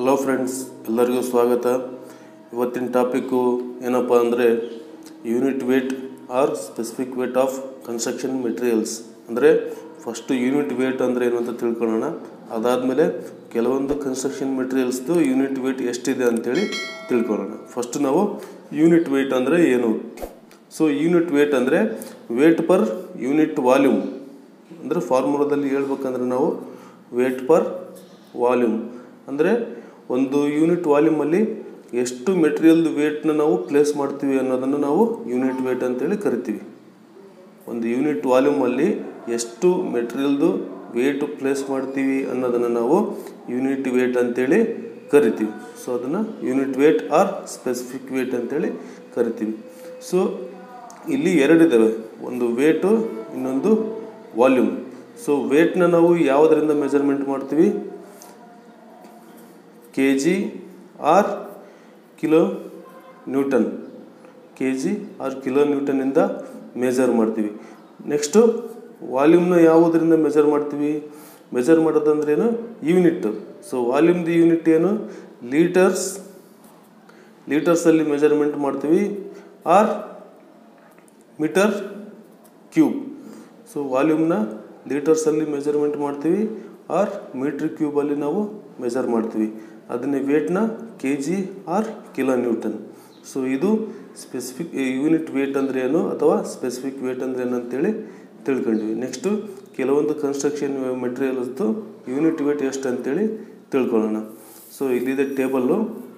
hello friends ಎಲ್ಲರಿಗೂ ಸ್ವಾಗತ ಇವತ್ತಿನ ಟಾಪಿಕ್ಕು ಏನಪ್ಪ ಅಂದರೆ unit weight or specific weight of construction materials ಅಂದರೆ ಫಸ್ಟು ಯೂನಿಟ್ ವೇಟ್ ಅಂದರೆ ಏನು ಅಂತ ತಿಳ್ಕೊಳ್ಳೋಣ ಅದಾದಮೇಲೆ ಕೆಲವೊಂದು ಕನ್ಸ್ಟ್ರಕ್ಷನ್ ಮೆಟೀರಿಯಲ್ಸ್ದು ಯೂನಿಟ್ ವೇಟ್ ಎಷ್ಟಿದೆ ಅಂತೇಳಿ ತಿಳ್ಕೊಳ್ಳೋಣ ಫಸ್ಟ್ ನಾವು ಯೂನಿಟ್ ವೇಟ್ ಅಂದರೆ ಏನು ಸೊ ಯೂನಿಟ್ ವೇಟ್ ಅಂದರೆ ವೇಟ್ ಪರ್ ಯೂನಿಟ್ ವಾಲ್ಯೂಮ್ ಅಂದರೆ ಫಾರ್ಮುಲಾದಲ್ಲಿ ಹೇಳ್ಬೇಕಂದ್ರೆ ನಾವು ವೇಟ್ ಪರ್ ವಾಲ್ಯೂಮ್ ಅಂದರೆ ಒಂದು ಯೂನಿಟ್ ವಾಲ್ಯೂಮಲ್ಲಿ ಎಷ್ಟು ಮೆಟೀರಿಯಲ್ದು ವೇಟ್ನ ನಾವು ಪ್ಲೇಸ್ ಮಾಡ್ತೀವಿ ಅನ್ನೋದನ್ನು ನಾವು ಯೂನಿಟ್ ವೇಟ್ ಅಂತೇಳಿ ಕರಿತೀವಿ ಒಂದು ಯೂನಿಟ್ ವಾಲ್ಯೂಮಲ್ಲಿ ಎಷ್ಟು ಮೆಟೀರಿಯಲ್ದು ವೇಟ್ ಪ್ಲೇಸ್ ಮಾಡ್ತೀವಿ ಅನ್ನೋದನ್ನು ನಾವು ಯೂನಿಟ್ ವೇಟ್ ಅಂತೇಳಿ ಕರಿತೀವಿ ಸೊ ಅದನ್ನು unit weight or specific weight ಅಂತೇಳಿ ಕರಿತೀವಿ ಸೊ ಇಲ್ಲಿ ಎರಡಿದ್ದಾವೆ ಒಂದು ವೇಟು ಇನ್ನೊಂದು ವಾಲ್ಯೂಮ್ ಸೊ ವೇಟ್ನ ನಾವು ಯಾವುದರಿಂದ ಮೆಜರ್ಮೆಂಟ್ ಮಾಡ್ತೀವಿ K G or kilo newton K G or kilo ನ್ಯೂಟನ್ನಿಂದ ಮೆಜರ್ ಮಾಡ್ತೀವಿ ನೆಕ್ಸ್ಟು ವಾಲ್ಯೂಮ್ನ ಯಾವುದರಿಂದ ಮೆಜರ್ ಮಾಡ್ತೀವಿ ಮೆಜರ್ ಮಾಡೋದಂದ್ರೇನು ಯೂನಿಟ್ ಸೊ ವಾಲ್ಯೂಮ್ದು ಯೂನಿಟ್ ಏನು ಲೀಟರ್ಸ್ ಲೀಟರ್ಸಲ್ಲಿ ಮೆಜರ್ಮೆಂಟ್ ಮಾಡ್ತೀವಿ ಆರ್ ಮೀಟರ್ ಕ್ಯೂಬ್ ಸೊ ವಾಲ್ಯೂಮ್ನ ಲೀಟರ್ಸಲ್ಲಿ ಮೆಜರ್ಮೆಂಟ್ ಮಾಡ್ತೀವಿ ಆರ್ ಮೀಟ್ರ್ ಕ್ಯೂಬಲ್ಲಿ ನಾವು ಮೆಜರ್ ಮಾಡ್ತೀವಿ ಅದನ್ನೇ ವೇಟ್ನ K G or kilo newton so ಇದು ಸ್ಪೆಸಿಫಿಕ್ ಯೂನಿಟ್ ವೇಟ್ ಅಂದರೆ ಏನು ಅಥವಾ ಸ್ಪೆಸಿಫಿಕ್ ವೇಟ್ ಅಂದರೆ ಏನು ಅಂತೇಳಿ ತಿಳ್ಕೊಂಡ್ವಿ ನೆಕ್ಸ್ಟು ಕೆಲವೊಂದು ಕನ್ಸ್ಟ್ರಕ್ಷನ್ ಮೆಟೀರಿಯಲ್ಸ್ದು ಯೂನಿಟ್ ವೇಟ್ ಎಷ್ಟು ಅಂತೇಳಿ ತಿಳ್ಕೊಳ್ಳೋಣ ಸೊ ಇಲ್ಲಿದೆ ಟೇಬಲ್ಲು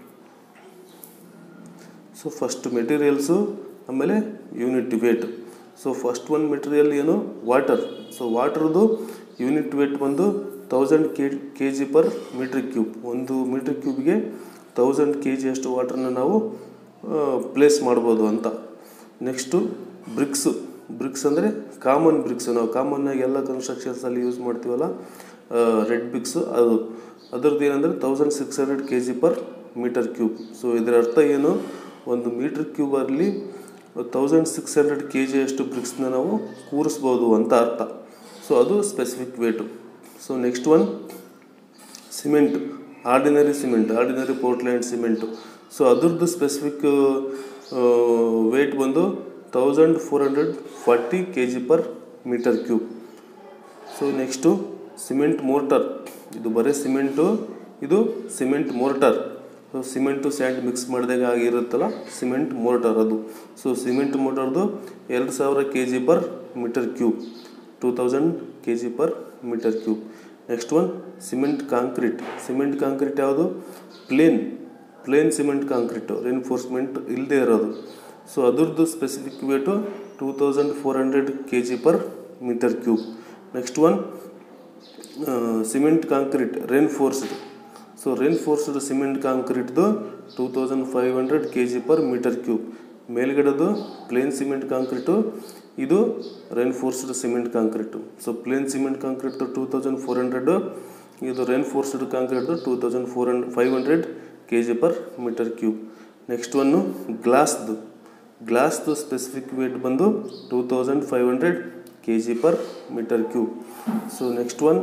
ಸೊ ಫಸ್ಟ್ ಮೆಟೀರಿಯಲ್ಸು ಆಮೇಲೆ ಯೂನಿಟ್ ವೇಟ್ ಸೊ ಫಸ್ಟ್ ಒಂದು ಮೆಟೀರಿಯಲ್ ಏನು ವಾಟರ್ ಸೊ ವಾಟರ್ದು ಯೂನಿಟ್ ವೇಟ್ ಬಂದು thousand K K G per metre cube ಒಂದು ಮೀಟ್ರ್ ಕ್ಯೂಬ್ಗೆ ತೌಸಂಡ್ ಕೆ ಜಿ ಅಷ್ಟು ವಾಟರ್ನ ನಾವು ಪ್ಲೇಸ್ ಮಾಡ್ಬೋದು ಅಂತ ನೆಕ್ಸ್ಟು ಬ್ರಿಕ್ಸು ಬ್ರಿಕ್ಸ್ ಅಂದರೆ ಕಾಮನ್ ಬ್ರಿಕ್ಸ್ ನಾವು ಕಾಮನ್ನಾಗಿ ಎಲ್ಲ ಕನ್ಸ್ಟ್ರಕ್ಷನ್ಸಲ್ಲಿ ಯೂಸ್ ಮಾಡ್ತೀವಲ್ಲ ರೆಡ್ ಬ್ರಿಕ್ಸು ಅದು ಅದರದ್ದು ಏನಂದರೆ thousand six hundred K G per metre cube so ಇದರ ಅರ್ಥ ಏನು ಒಂದು ಮೀಟ್ರ್ ಕ್ಯೂಬಲ್ಲಿ thousand six hundred K G ಅಷ್ಟು ಬ್ರಿಕ್ಸ್ನ ನಾವು ಕೂರಿಸ್ಬೋದು ಅಂತ ಅರ್ಥ ಸೊ ಅದು specific weight so next one cement ordinary cement ordinary Portland cement so ಅದ್ರದ್ದು ಸ್ಪೆಸಿಫಿಕ್ ವೇಟ್ ಬಂದು thousand four hundred forty K G per metre cube so next cement mortar ಇದು ಬರೀ ಸಿಮೆಂಟು ಇದು cement mortar so cement sand mix ಮಾಡಿದಾಗ ಆಗಿರುತ್ತಲ್ಲ cement mortar ಅದು so cement ಮೋಟರ್ದು ಎರಡು ಸಾವಿರ K G per metre cube two thousand K G per metre cube next one cement concrete cement concrete ಯಾವುದು plain plain cement concrete reinforcement ಇಲ್ಲದೆ ಇರೋದು so ಅದ್ರದ್ದು specific weight two thousand four hundred K G per metre cube next one cement concrete reinforced so reinforced cement ಕಾಂಕ್ರೀಟ್ದು two thousand five hundred K G per metre cube ಮೇಲ್ಗಡೆದು plain cement concrete ಇದು reinforced cement concrete so plain cement ಕಾಂಕ್ರೀಟ್ದು two thousand four hundred ಇದು ರೆನ್ಫೋರ್ಸ್ಡ್ ಕಾಂಕ್ರೀಟ್ದು two thousand four hundred five hundred K G per metre cube next one ಗ್ಲಾಸ್ದು ಗ್ಲಾಸ್ದು specific weight ಬಂದು two thousand five hundred K G per metre cube so next one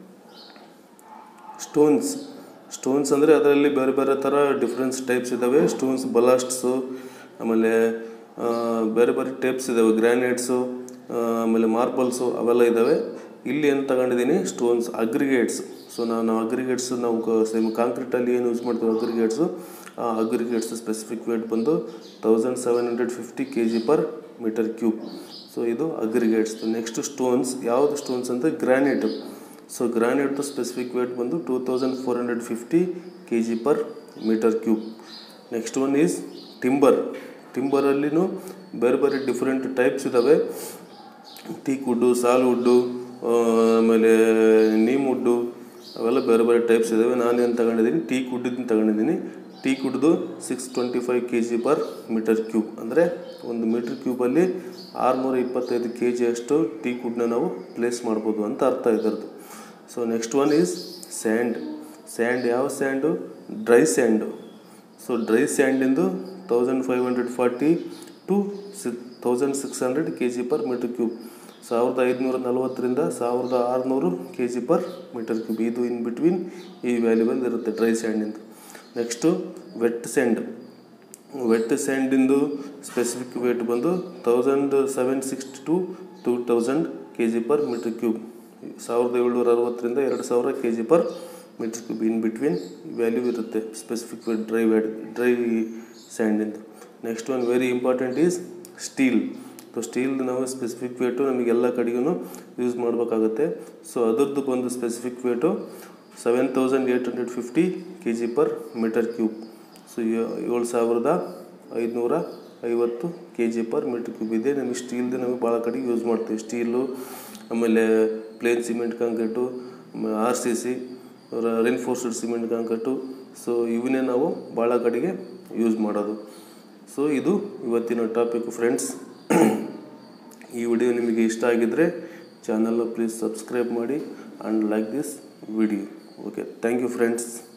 stones stones ಅಂದರೆ ಅದರಲ್ಲಿ ಬೇರೆ ಬೇರೆ ಥರ difference types ಇದ್ದಾವೆ stones ballasts ಆಮೇಲೆ ಬೇರೆ ಬೇರೆ ಟೈಪ್ಸ್ ಇದ್ದಾವೆ ಗ್ರ್ಯಾನೈಟ್ಸು ಆಮೇಲೆ ಮಾರ್ಬಲ್ಸು ಅವೆಲ್ಲ ಇದ್ದಾವೆ ಇಲ್ಲಿ ಏನು ತಗೊಂಡಿದ್ದೀನಿ ಸ್ಟೋನ್ಸ್ ಅಗ್ರಿಗೇಟ್ಸ್ ಸೊ ನಾನು ಅಗ್ರಿಗೇಟ್ಸ್ ನಾವು ಸೇಮ್ ಕಾಂಕ್ರೀಟಲ್ಲಿ ಏನು ಯೂಸ್ ಮಾಡ್ತೀವಿ ಅಗ್ರಿಗೇಟ್ಸು ಆ ಅಗ್ರಿಗೇಟ್ಸ್ ಸ್ಪೆಸಿಫಿಕ್ ವೇಟ್ ಬಂದು thousand seven hundred fifty K G per metre cube so ಇದು ಅಗ್ರಿಗೇಟ್ಸ್ ನೆಕ್ಸ್ಟ್ ಸ್ಟೋನ್ಸ್ ಯಾವುದು ಸ್ಟೋನ್ಸ್ ಅಂದರೆ ಗ್ರಾನೈಟು ಸೊ ಗ್ರಾನೈಟ್ದು ಸ್ಪೆಸಿಫಿಕ್ ವೇಟ್ ಬಂದು two thousand four hundred fifty K G per metre cube next one is timber ಟಿಂಬರಲ್ಲಿನೂ ಬೇರೆ ಬೇರೆ different types ಇದ್ದಾವೆ teak wood sal wood ಆಮೇಲೆ ನೀಮ್ ವುಡ್ಡು ಅವೆಲ್ಲ ಬೇರೆ ಬೇರೆ ಟೈಪ್ಸ್ ಇದ್ದಾವೆ ನಾನೇನು ತಗೊಂಡಿದ್ದೀನಿ ಟೀಕ್ ವುಡ್ಡಿದ್ದು ತಗೊಂಡಿದ್ದೀನಿ ಟೀಕ್ ವುಡ್ದು six twenty five K G per metre cube ಅಂದರೆ ಒಂದು ಮೀಟರ್ ಕ್ಯೂಬಲ್ಲಿ ಆರುನೂರ ಇಪ್ಪತ್ತೈದು ಕೆ ಜಿ ಅಷ್ಟು ಟೀಕ್ ವುಡ್ನ ನಾವು ಪ್ಲೇಸ್ ಮಾಡ್ಬೋದು ಅಂತ ಅರ್ಥ ಇದರದ್ದು so next one is sand sand ಯಾವ sand dry sand so dry ಸ್ಯಾಂಡಿಂದು thousand five hundred forty to six thousand six hundred K G per metre cube ಸಾವಿರದ ಐದುನೂರ ನಲವತ್ತರಿಂದ ಸಾವಿರದ ಆರುನೂರು K G per metre cube ಇದು ಇನ್ ಬಿಟ್ವೀನ್ ಈ valuable ಇರುತ್ತೆ ಡ್ರೈ ಸ್ಯಾಂಡಿಂದು ನೆಕ್ಸ್ಟು ವೆಟ್ ಸೆಂಡ್ ವೆಟ್ ಸ್ಯಾಂಡಿಂದು ಸ್ಪೆಸಿಫಿಕ್ ವೇಟ್ ಬಂದು thousand seven sixty to two thousand K G per metre cube ಸಾವಿರದ ಏಳ್ನೂರ ಅರವತ್ತರಿಂದ ಎರಡು ಸಾವಿರ K G per metre cube in between value ಇರುತ್ತೆ specific weight dry weight dry ಸ್ಯಾಂಡಿಂದು next one very important is steel so steel ನಾವು specific weight ನಮಗೆ ಎಲ್ಲ ಕಡೆಗೂ ಯೂಸ್ ಮಾಡಬೇಕಾಗುತ್ತೆ ಸೊ ಅದರದ್ದು ಬಂದು specific weight seven thousand eight hundred fifty K G per metre cube so ಏಳು ಸಾವಿರದ ಐದುನೂರ ಐವತ್ತು K G per metre cube ಇದೆ ನಮಗೆ ಸ್ಟೀಲ್ದು ನಮಗೆ ಭಾಳ ಕಡೆ ಯೂಸ್ ಮಾಡ್ತೀವಿ ಸ್ಟೀಲು ಆಮೇಲೆ plain cement concrete R C C reinforced cement concrete so ಇವನ್ನೇ ನಾವು ಭಾಳ ಕಡೆಗೆ ಯೂಸ್ ಮಾಡೋದು ಸೊ ಇದು ಇವತ್ತಿನ ಟಾಪಿಕ್ ಫ್ರೆಂಡ್ಸ್ ಈ ವಿಡಿಯೋ ನಿಮಗೆ ಇಷ್ಟ ಆಗಿದ್ದರೆ ಚಾನಲ್ನ ಪ್ಲೀಸ್ ಸಬ್ಸ್ಕ್ರೈಬ್ ಮಾಡಿ and like this video okay thank you friends